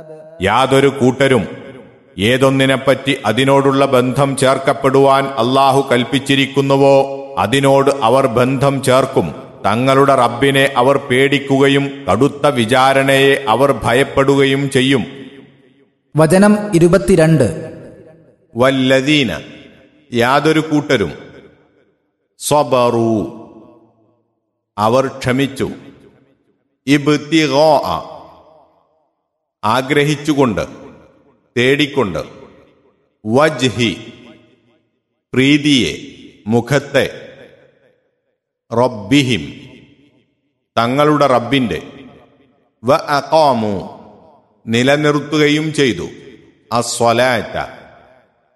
യാതൊരു കൂട്ടരും ഏതൊന്നിനെപ്പറ്റി അതിനോടുള്ള ബന്ധം ചേർക്കപ്പെടുവാൻ അള്ളാഹു കൽപ്പിച്ചിരിക്കുന്നുവോ അതിനോട് അവർ ബന്ധം ചേർക്കും തങ്ങളുടെ റബ്ബിനെ അവർ പേടിക്കുകയും കടുത്ത വിചാരണയെ അവർ ഭയപ്പെടുകയും ചെയ്യും വചനം ഇരുപത്തിരണ്ട് വല്ലദീന യാതൊരു കൂട്ടരും സ്വബറു അവർ ക്ഷമിച്ചു ഇബ്തിഗോ ആഗ്രഹിച്ചുകൊണ്ട് തേടിക്കൊണ്ട് വജ്ഹി പ്രീതിയെ മുഖത്തെ റബ്ബിഹിം തങ്ങളുടെ റബ്ബിന്റെ വ അഖാമു നിലനിർത്തുകയും ചെയ്തു അസ്വലാറ്റ